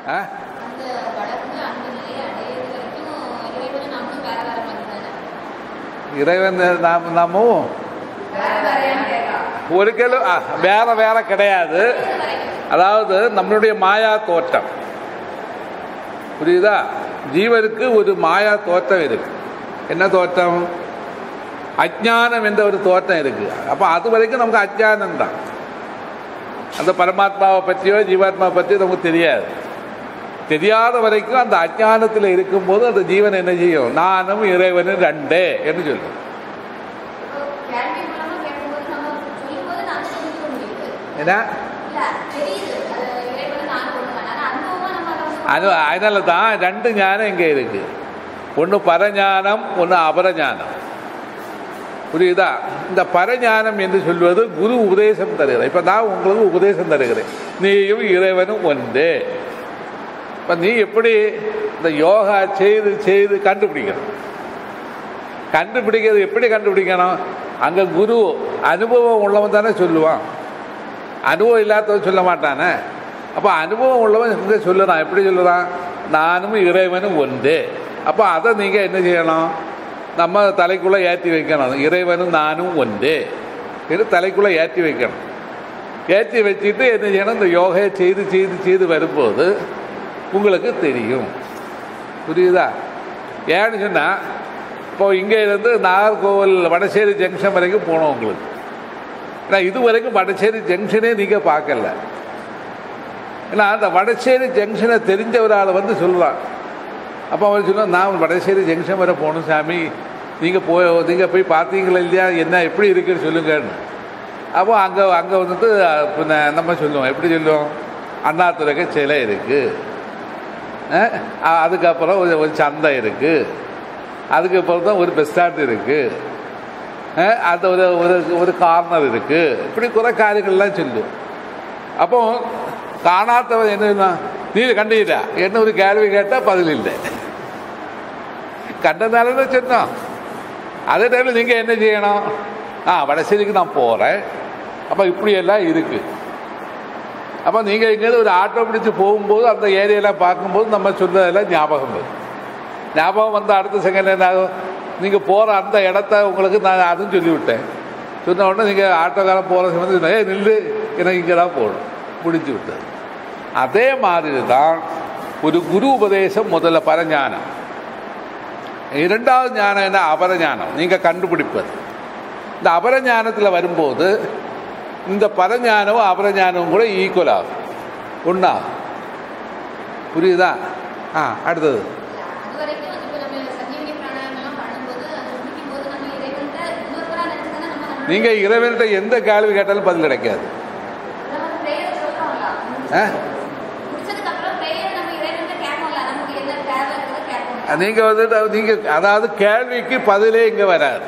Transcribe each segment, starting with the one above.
ஆ அந்த வளர்ந்து அந்த நிலையை அடையிறது வரைக்கும் இறைவனை நாமளும் வேற வேற மாதிரி தானே இறைவன் நாம் நாமும் வேற வேறையான்னு கேட்கலாம் ஒருக்கலும் ஆ, வேற வேற கிடையாது அதாவது நம்மளுடைய மாயா தோற்றம் புரியுதா ஜீவனுக்கு ஒரு மாயா தோற்றம் இருக்கு என்ன தோற்றம் அஜ்ஞானம் என்ற ஒரு தோற்றம் இருக்கு அப்போ அது வரைக்கும் நமக்கு அஜ்ஞானம் தான் அந்த பரமாத்மாவை பற்றியோ ஜீவாத்மாவை பற்றியோ நமக்கு தெரியாது தெரியாத வரைக்கும் அந்த அஜ்ஞானத்தில் இருக்கும்போது அந்த ஜீவன் என்ன செய்யும் நானும் இறைவனும் ரெண்டே என்று சொல்லும் கேள்வி மூலமா கேட்கும்போது நம்ம சொல்லும்போது நான் சொல்லிக்க முடியுது ஏன்னா இல்ல தெரியுது அது இறைவனை நான் கொண்டு ஆனா அனுபவமா நம்ம அதை அது அதனால தான் ரெண்டு ஞானம் இங்கே இருக்கு ஒன்று பரஞானம் ஒன்று அபரஞானம் புரியுதா இந்த பரஞானம் என்று சொல்வது குரு உபதேசம் தருகிறேன் இப்போ நான் உங்களுக்கு உபதேசம் தருகிறேன் நீயும் இறைவனும் ஒன்று இப்போ நீ எப்படி இந்த யோகா செய்து செய்து கண்டுபிடிக்கணும் கண்டுபிடிக்கிறது எப்படி கண்டுபிடிக்கணும் அங்கே குரு அனுபவம் உள்ளவன் தானே சொல்லுவான் அனுபவம் இல்லாதவன் சொல்ல மாட்டானே அப்போ அனுபவம் உள்ளவன் இங்கே சொல்லுறான் எப்படி சொல்லுறான் நானும் இறைவனும் ஒன்று அப்போ அதை நீங்கள் என்ன செய்யணும் நம்ம தலைக்குள்ளே ஏற்றி வைக்கணும் இறைவனும் நானும் ஒன்று இது தலைக்குள்ளே ஏற்றி வைக்கணும் ஏற்றி வச்சுட்டு என்ன செய்யணும் இந்த யோகையை செய்து செய்து செய்து வரும்போது உங்களுக்கு தெரியும் புரியுதா ஏன்னு சொன்னால் இப்போ இங்கே இருந்து நாகர்கோவில் வடசேரி ஜங்ஷன் வரைக்கும் போனோம் உங்களுக்கு ஏன்னா இது வரைக்கும் வடசேரி ஜங்ஷனே நீங்கள் பார்க்கல ஏன்னா அந்த வடசேரி ஜங்ஷனை தெரிஞ்ச ஒரு ஆள் வந்து சொல்லலாம் அப்போ அவர் சொல்லுவார் நான் வடசேரி ஜங்ஷன் வரை போகணும் சாமி நீங்கள் போய் நீங்கள் போய் பார்த்தீங்களா இல்லையா என்ன எப்படி இருக்குன்னு சொல்லுங்கன்னு அப்போ அங்கே அங்கே வந்துட்டு பின்ன நம்ம சொல்லுவோம் எப்படி சொல்லுவோம் அண்ணாதுரைக்கு சிலை இருக்குது அஹ், அதுக்கப்புறம் ஒரு ஒரு சந்தை இருக்குது அதுக்கப்புறம் தான் ஒரு பஸ் ஸ்டாண்ட் இருக்குது அஹ், அந்த ஒரு ஒரு ஒரு கார்னர் இருக்குது இப்படி குறை காரியங்கள்லாம் சொல்லும் அப்போ காணாதவன் என்ன சொன்னான்? நீ கண்டீரா என்ன ஒரு கேள்வி கேட்டால் பதில் இல்லை கண்டதாலே சொன்னோம் அதே டைமில் நீங்கள் என்ன செய்யணும் ஆ வடசேரிக்கு நான் போகிறேன் அப்போ இப்படியெல்லாம் இருக்குது அப்போ நீங்கள் எங்கேயாவது ஒரு ஆட்டோ பிடிச்சு போகும்போது அந்த ஏரியாலாம் பார்க்கும்போது நம்ம சொன்னதெல்லாம் ஞாபகம் வரும் ஞாபகம் வந்த அடுத்த செகண்ட் என்ன ஆகும் நீங்கள் போகிற அந்த இடத்த உங்களுக்கு நான் அதுவும் சொல்லிவிட்டேன் சொன்ன உடனே நீங்கள் ஆட்டோக்காரன் போகிற சமயத்தில் ஏ நில்லு எனக்கு இங்கே தான் போகணும் முடிஞ்சு விட்டது அதே மாதிரி தான் ஒரு குரு உபதேசம் முதல்ல பரஞானம் இரண்டாவது ஞானம் என்ன அபரஞானம் நீங்கள் கண்டுபிடிப்பது இந்த அபரஞானத்தில் வரும்போது இந்த பரஞானமும் அபரஞானமும் கூட ஈக்குவல் ஆகும் ஒன்றாகும் புரியுதா ஆ அடுத்தது அது வரைக்கும் இப்போ நம்ம சஞ்சீவனி பிராணாயாமம் பண்ணும்போது அது முடிக்கும் போது நம்ம இறைவன்கிட்ட இன்னொருவரா நினைச்சு தானே நம்ம நம்ம நீங்கள் இறைவன்கிட்ட எந்த கேள்வி கேட்டாலும் பதில் கிடைக்காது நம்ம ப்ரேயர் சொல்றோம்ல ஆ முடிச்சதுக்கு அப்புறம் ப்ரேயர் நம்ம இறைவன்கிட்ட கேட்போம்ல நமக்கு என்ன தேவை இருக்கிறத கேட்போம் நீங்கள் வந்துட்டு நீங்கள் அதாவது கேள்விக்கு பதிலே இங்கே வராது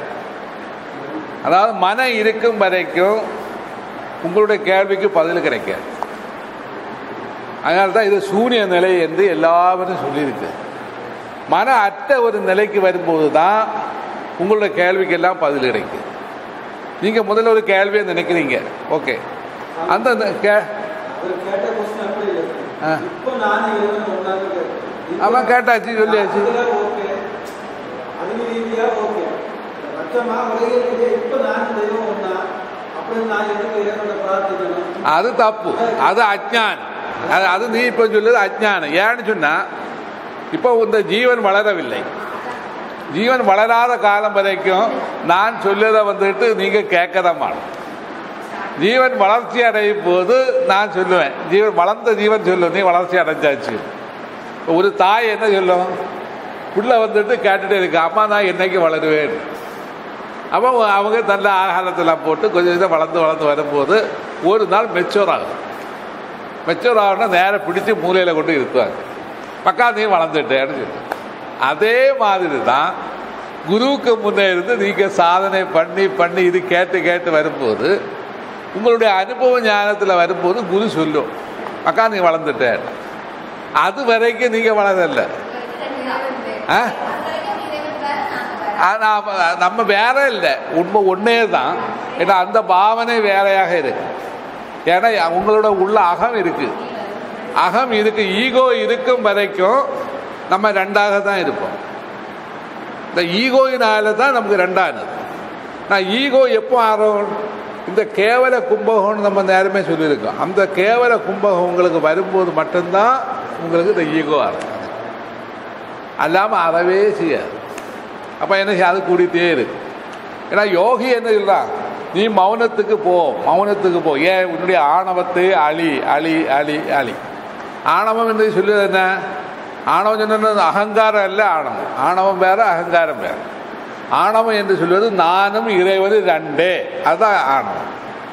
அதாவது மனம் இருக்கும் வரைக்கும் உங்களுடைய கேள்விக்கு பதில் கிடைக்காது அதனால தான் இது சூனிய நிலை என்று எல்லாரும் சொல்லியிருக்கு மன அற்ற ஒரு நிலைக்கு வரும்போது தான் உங்களுடைய கேள்விக்கெல்லாம் பதில் கிடைக்கும் நீங்கள் முதல்ல ஒரு கேள்வியை நினைக்கிறீங்க ஓகே அந்த ந- கே அவர் கேட்ட கொஸ்டின் அப்படி இல்லை ஆ. இப்போ நான் இறைவன் ஒன்றாக கேட்கிறேன். அவன் கேட்டாச்சு சொல்லியாச்சு அதுல ஓகே அறிவு ரீதியா ஓகே மற்றமா உலகில் இப்போ நான் தெய்வம் ஒன்றா அப்படின்னு நான் எதுக்கு இறைவனை பிரார்த்திக்கணும் அது தப்பு அது அஜ்ஞானம் அது அது நீ இப்போ சொல்லுது அஜ்ஞானம் ஏன்னு சொன்னா இப்போ இந்த ஜீவன் வளரவில்லை ஜீவன் வளராத காலம் வரைக்கும் நான் சொல்லதை வந்துட்டு நீங்க கேட்க தான் மாட்டோம் ஜீவன் வளர்ச்சி அடையும் போது நான் சொல்லுவேன் ஜீவன் வளர்ந்த ஜீவன் சொல்லும் நீ வளர்ச்சி அடைஞ்சாச்சு ஒரு தாய் என்ன சொல்லும் புள்ள வந்துட்டு கேட்டுட்டே இருக்கு அம்மா நான் என்னைக்கு வளருவேன் அப்போ அவங்க நல்ல ஆகாரத்தெல்லாம் போட்டு கொஞ்சம் கொஞ்சம் வளர்ந்து வளர்ந்து வரும்போது ஒரு நாள் மெச்சூர் ஆகும் மெச்சூர் ஆகுனா நேரம் பிடிச்சி மூலையில் கொண்டு இருப்பாங்க பக்கா நீ வளர்ந்துட்டேன்னு சொல்லி அதே மாதிரி தான் குருவுக்கு முன்னே இருந்து நீங்கள் சாதனை பண்ணி பண்ணி இது கேட்டு கேட்டு வரும்போது உங்களுடைய அனுபவ ஞானத்தில் வரும்போது குரு சொல்லும் அக்கா நீ வளர்ந்துட்டேன் அது வரைக்கும் நீங்கள் வளரல ஆ ஆனா, அப்ப நம்ம வேற இல்லை உண்மை ஒன்னே தான் ஏன்னா அந்த பாவனை வேறையாக இருக்கு ஏன்னா உங்களோட உள்ள அகம் இருக்கு அகம் இருக்கு ஈகோ இருக்கும் வரைக்கும் நம்ம ரெண்டாக தான் இருப்போம் இந்த ஈகோயினால தான் நமக்கு ரெண்டானது நான் ஈகோ எப்போ ஆறும் இந்த கேவல கும்பகோணம் நம்ம நேரமே சொல்லியிருக்கோம் அந்த கேவல கும்பகம் உங்களுக்கு வரும்போது மட்டும்தான் உங்களுக்கு இந்த ஈகோ ஆறும் அல்லாமல் அறவே செய்யாது அப்போ என்ன செய்ய அது கூடிட்டே இருக்கு ஏன்னா யோகி என்ன சொல்றான் நீ மௌனத்துக்கு போ மௌனத்துக்கு போ ஏன் உன்னுடைய ஆணவத்தை அழி அழி அழி அழி ஆணவம் என்று சொல்லுவது என்ன ஆணவம் சொன்னது அகங்காரம் அல்ல ஆணவம் ஆணவம் வேற அகங்காரம் வேற ஆணவம் என்று சொல்வது நானும் இறைவனும் ரெண்டே அதுதான் ஆணவம்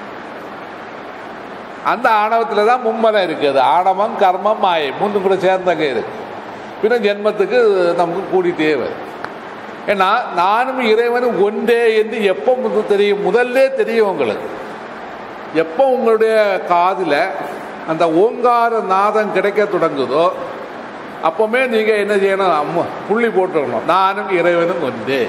அந்த ஆணவத்தில் தான் மும்மலம் இருக்குது ஆணவம் கர்மம் மாயை மூன்று கூட சேர்ந்தங்க இருக்கு பின்ன ஜென்மத்துக்கு நமக்கு கூடிட்டே வரும் ஏன்னா நானும் இறைவனும் ஒன்றே என்று எப்போ முத தெரியும் முதல்ல தெரியும் உங்களுக்கு எப்போ உங்களுடைய காதில் அந்த ஓங்கார நாதம் கிடைக்க தொடங்குதோ அப்பவுமே நீங்க என்ன செய்யணும் அம்மா, புள்ளி போட்டுக்கணும் நானும் இறைவனும் ஒன்றே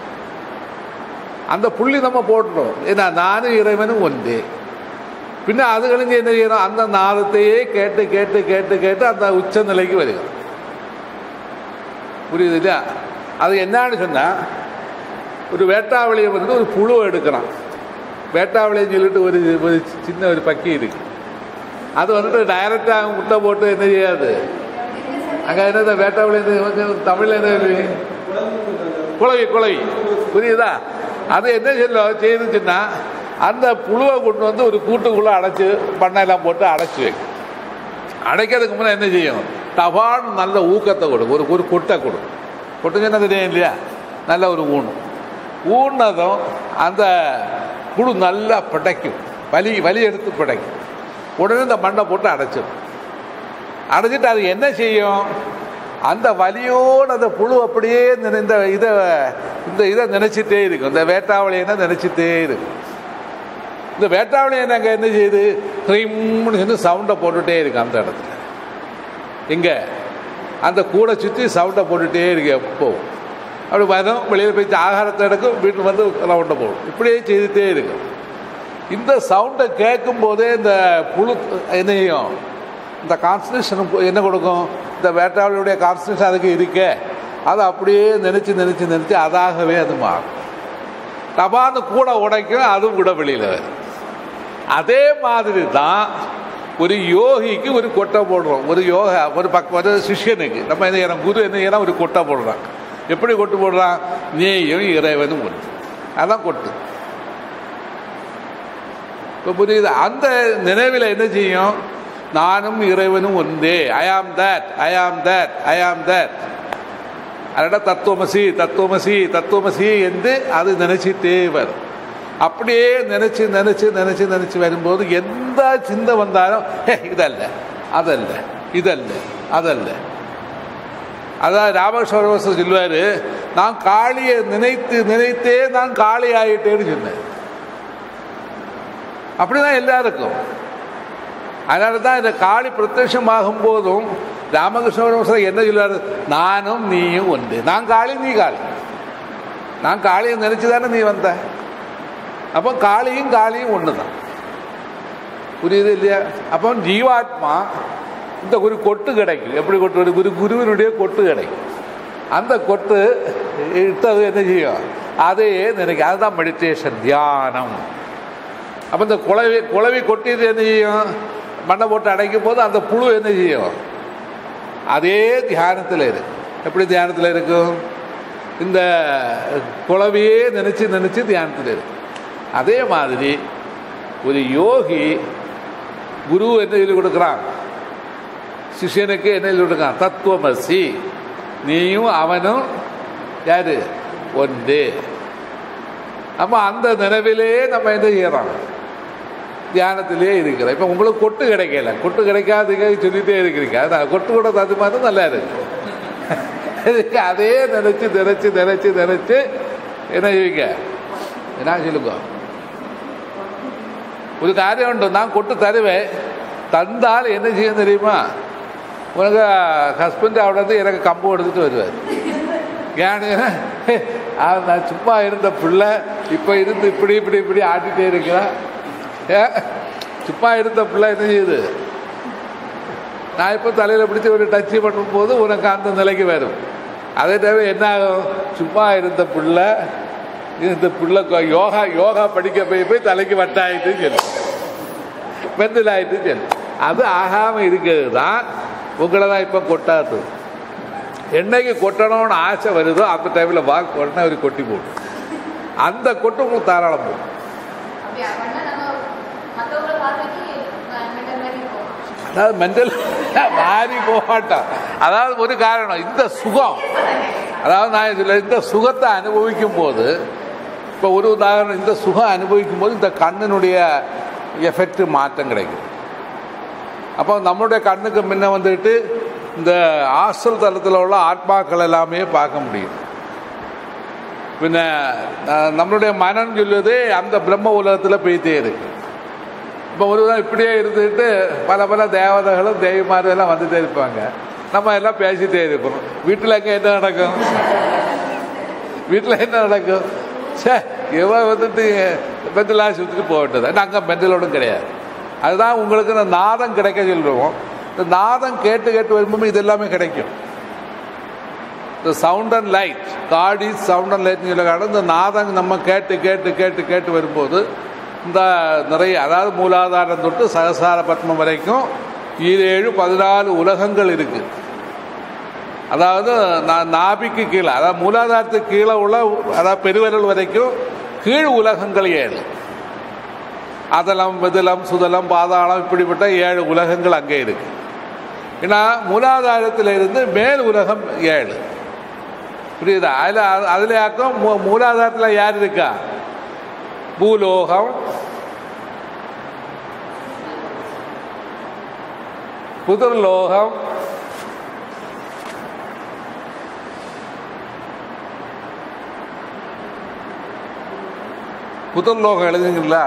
அந்த புள்ளி நம்ம போட்டுறோம் ஏன்னா நானும் இறைவனும் ஒன்றே பின்ன அது கழிஞ்சு என்ன செய்யணும் அந்த நாதத்தையே கேட்டு கேட்டு கேட்டு கேட்டு அந்த உச்ச நிலைக்கு வருகிறோம் புரியுது இல்லையா அது என்னன்னு சொன்னா ஒரு வேட்டாவளியை வந்து ஒரு புழு எடுக்கிறான் வேட்டாவளின்னு சொல்லிட்டு ஒரு ஒரு சின்ன ஒரு பக்கி இருக்கு அது வந்துட்டு டைரக்டாக முட்டை போட்டு என்ன செய்யாது அங்கே என்னது வேட்டாவளி தமிழில் என்ன சொல்லி? குளவி குளவி புரியுதா அது என்ன சொல்லும் செய்துச்சுன்னா அந்த புழுவை கொண்டு வந்து ஒரு கூட்டுக்குள்ளே அடைச்சி பண்ணையெல்லாம் போட்டு அடைச்சி வைக்கும் அடைக்கிறதுக்கு முன்னே என்ன செய்யும் டபான்னு நல்ல ஊக்கத்தை கொடுக்கும் ஒரு ஒரு கொட்டை கொடுக்கும் கொட்டுங்கன்னா தெரியும் இல்லையா நல்ல ஒரு ஊணும் ஊனதும் அந்த புழு நல்லா பிடைக்கும் வலி வலி எடுத்து பிடைக்கும் உடனே இந்த மண்ணை போட்டு அடைச்சிடும் அடைச்சிட்டு அது என்ன செய்யும் அந்த வலியோடு அந்த புழு அப்படியே நினை- இந்த இதை இந்த இதை நினைச்சிட்டே இருக்கும் இந்த வேட்டாவளியை நினைச்சிட்டே இருக்கும் இந்த வேட்டாவளி என்னங்க என்ன செய்யுது க்ரீம்னு சொல்லி சவுண்டை போட்டுட்டே இருக்கு அந்த இடத்துல எங்க அந்த கூடை சுற்றி சவுண்டை போட்டுட்டே இருக்கு எப்போ அப்படி வரும் வெளியில் போய் ஆகாரத்தை எடுக்கும் வீட்டில் வந்து ரவுண்டை போடும் இப்படியே செய்துட்டே இருக்கும் இந்த சவுண்டை கேட்கும் போதே இந்த புழு என்ன செய்யும் இந்த கான்சன்ட்ரேஷன் என்ன கொடுக்கும் இந்த வேட்டாவளியுடைய கான்சன்ட்ரேஷன் அதுக்கு இருக்கே அதை அப்படியே நினைச்சு நினைச்சு நினைச்சு அதாகவே அது மாறும் டபான்னு கூட உடைக்கும் அதுவும் கூட வெளியில் வரும் அதே மாதிரி தான் ஒரு யோகிக்கு ஒரு கொட்டை போடுறோம் ஒரு யோகா ஒரு பக்கம் ஒரு சிஷ்யனுக்கு நம்ம என்ன செய்யறோம் குரு என்ன செய்யறோம் ஒரு கொட்டை போடுறான் எப்படி கொட்டு போடுறான் நீயும் இறைவனும் ஒன்று அதான் கொட்டு இப்போ புரியுது அந்த நினைவில் என்ன செய்யும் நானும் இறைவனும் ஒன்றே ஐ ஆம் தட் ஐ ஆம் தட் ஐ ஆம் தட் அதோட தத்துவமசி தத்துவமசி தத்துவமசி என்று அது நினைச்சிட்டே வரும் அப்படியே நினைச்சு நினைச்சு நினைச்சு நினைச்சு வரும்போது எந்த சிந்தை வந்தாலும் "ஹே, இதல்ல அதல்ல இதல்ல அதல்ல அதான் ராமகிருஷ்ணர் சொல்லுவாரு நான் காளியை நினைத்து நினைத்தே நான் காளி ஆயிட்டேன்னு சொன்னேன் அப்படிதான் எல்லாருக்கும் அதனால தான் இந்த காளி பிரத்யட்சமாகும் போதும் ராமகிருஷ்ண என்ன சொல்லுவாரு நானும் நீயும் ஒன்று நான் காளி நீ காளி நான் காளியை நினைச்சு தானே நீ வந்த அப்போ காளியும் காளியும் ஒன்று தான் புரியுது இல்லையா அப்போ ஜீவாத்மா இந்த ஒரு கொட்டு கிடைக்கும் எப்படி கொட்டு ஒரு குரு குருவினுடைய கொட்டு கிடைக்கும் அந்த கொட்டு இட்டது என்ன செய்யும் அதையே நினைக்கும் அதுதான் மெடிடேஷன் தியானம் அப்போ இந்த குழவி குழவி கொட்டிட்டு என்ன செய்யும் மண்ணை போட்டு அடைக்கும் போது அந்த புழு என்ன செய்யும் அதே தியானத்தில் இருக்கு எப்படி தியானத்தில் இருக்கும் இந்த குழவியே நினைச்சு நினைச்சு தியானத்தில் இருக்கு அதே மாதிரி ஒரு யோகி குரு என்ன சொல்லி கொடுக்குறான் சிஷ்யனுக்கு என்ன சொல்லி கொடுக்குறான் தத்துவமசி நீயும் அவனும் யாரு ஒன்று அப்போ அந்த நினைவிலே நம்ம என்ன செய்யறோம் தியானத்திலே இருக்கிறோம் இப்போ உங்களுக்கு கொட்டு கிடைக்கல கொட்டு கிடைக்காதுங்க சொல்லிட்டே இருக்கிறீங்க அதான் கொட்டு கூட அது மாதிரி நல்லா இருக்கு இதுக்கு அதே நினைச்சு நினைச்சு நினைச்சு நினைச்சு என்ன செய்வீங்க என்ன சொல்லுங்க ஒரு காரியம் உண்டு நான் கொட்டு தருவேன் தந்தால் என்ன செய்ய தெரியுமா உனக்கு ஹஸ்பண்ட் அவட வந்து எனக்கு கம்பு எடுத்துட்டு வருவார் ஏன்னு ஆ, நான் சும்மா இருந்த பிள்ளை இப்போ இருந்து இப்படி இப்படி இப்படி ஆட்டிகிட்டே இருக்கிறேன் ஏ, சும்மா இருந்த பிள்ளை என்ன செய்யுது நான் இப்போ தலையில் பிடிச்சி ஒரு டச்சு பண்ணும்போது உனக்கு அந்த நிலைக்கு வரும் அதே தவிர என்ன ஆகும் சும்மா இருந்த பிள்ளை இந்த பிள்ளை கொ- யோகா யோகா படிக்க போய் போய் தலைக்கு வட்டாயிட்டு சொல்லும் மெந்தல் ஆயிட்டு சொல்லும் அது ஆகாமல் இருக்கிறது தான் உங்களை தான் இப்போ கொட்டாது என்னைக்கு கொட்டணும்னு ஆசை வருதோ அந்த டைமில் வாக்கு உடனே ஒரு கொட்டி போடும் அந்த கொட்டு உங்களுக்கு தாராளம் போடும் அப்படி பண்ணா நம்ம மற்றவங்கள பார்த்துட்டு மெண்டல் மாதிரி போவோம் அதாவது மென்டல் மாறி போக மாட்டான் அதாவது ஒரு காரணம் இந்த சுகம் அதாவது நான் இதில் இந்த சுகத்தை அனுபவிக்கும் போது இப்போ ஒரு உதாரணம் இந்த சுகம் அனுபவிக்கும் போது இந்த கண்ணினுடைய எஃபெக்ட் மாற்றம் கிடைக்கும் அப்போ நம்மளுடைய கண்ணுக்கு முன்ன வந்துட்டு இந்த ஆசல் தளத்தில் உள்ள ஆத்மாக்கள் எல்லாமே பார்க்க முடியும் பின்ன அஹ், நம்மளுடைய மனம் சொல்லுது அந்த பிரம்ம உலகத்தில் போயிட்டே இருக்கு இப்போ ஒரு நாள் இப்படியே இருந்துட்டு பல பல தேவதைகளும் தெய்வமாரும் எல்லாம் வந்துட்டே இருப்பாங்க நம்ம எல்லாம் பேசிட்டே இருப்போம் வீட்டில் எங்கே என்ன நடக்கும் வீட்டில் என்ன நடக்கும் சே இவன் வந்துட்டு பெண்டல் ஆஸ்பத்திரிக்கு போக வேண்டியது நாங்கள் பெண்டலோடும் கிடையாது அதுதான் உங்களுக்கு இந்த நாதம் கிடைக்க சொல்லுவோம் இந்த நாதம் கேட்டு கேட்டு வரும்போது இது எல்லாமே கிடைக்கும் இந்த sound and light God is sound and லைட்னு சொல்ல காரணம் இந்த நாதம் நம்ம கேட்டு கேட்டு கேட்டு கேட்டு வரும்போது இந்த நிறைய அதாவது மூலாதாரம் தொட்டு சகசார பத்மம் வரைக்கும் ஈரேழு பதினாலு உலகங்கள் இருக்கு அதாவது நா- நாபிக்கு கீழே அதாவது மூலாதாரத்துக்கு கீழே உள்ள அதாவது பெருவிரல் வரைக்கும் கீழ் உலகங்கள் ஏழு அதலம் விதலம் சுதலம் பாதாளம் இப்படிப்பட்ட ஏழு உலகங்கள் அங்கே இருக்கு ஏன்னா மூலாதாரத்தில் இருந்து மேல் உலகம் ஏழு புரியுதா அதில் அதில் ஆக்கம் மூ- மூலாதாரத்தில் யார் இருக்கா பூலோகம் புதர்லோகம் புதர்லோகம் எழுதுங்களா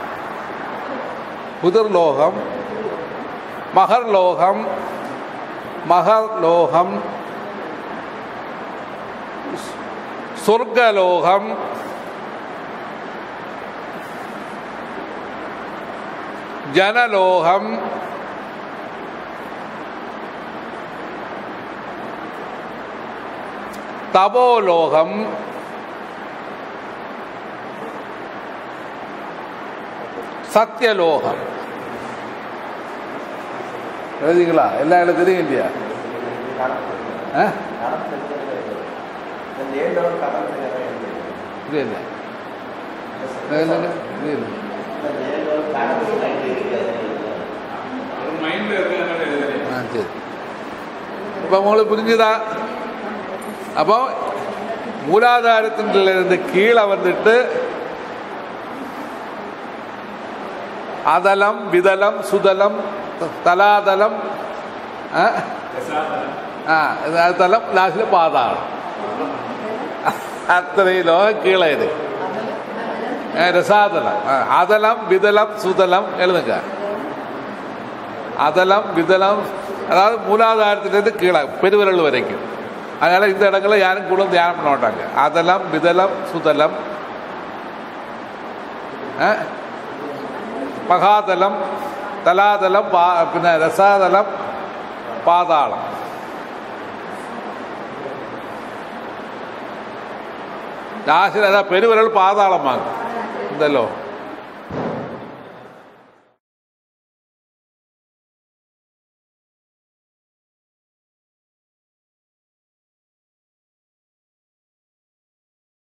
புதர்லோகம் மகர்லோகம் மகர்லோகம் சொர்க்கலோகம் ஜனலோகம் தபோலோகம் சத்தியலோகம் எழுதிங்களா எல்லா எனக்கு தெரியும் இல்லையா ஆ? புரியல என்னங்க? புரியல ஆ சரி இப்போ உங்களுக்கு புரிஞ்சுதா அப்போ மூலாதாரத்தின் இருந்து கீழே வந்துட்டு அதலம் விதலம் சுதலம் தலாதலம் ஆ? ஆ இது தலம் லாஸ்டில் பாதாளம் அத்தனையிலோ கீழே இது ஆ, ரசாதலம் ஆ, அதலம் விதலம் சுதலம் எழுதுங்க அதலம் விதலம் அதாவது மூலாதாரத்திலிருந்து கீழே பெருவிரல் வரைக்கும் அதனால இந்த இடங்கள்ல யாரும் கூட தியானம் பண்ண மாட்டாங்க அதலம் விதலம் சுதலம் ஆ? மகாதலம் தலாதலம் பா பின்ன ரசாதலம் பாதாளம் ലാസ്റ്റിൽ അതാ പെരുവിരൽ പാതാളമാകും എന്തല്ലോ